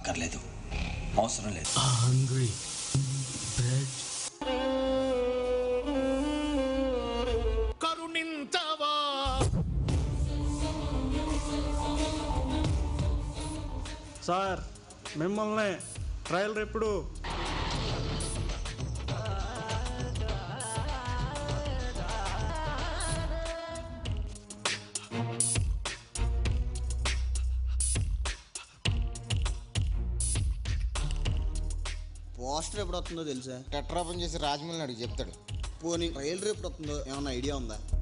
అక్కర్లేదు అవసరం లేదు hungry. Bread. కరుణించవా సార్ మిమ్మల్ని ట్రయల్ ఎప్పుడు పోస్టర్ ఎప్పుడు వస్తుందో తెలుసా టెట్రా ఓపెన్ చేసి రాజమౌళిని అడిగి చెప్తాడు పోనీ ట్రైలర్ ఎప్పుడు వస్తుందో ఏమన్నా ఐడియా ఉందా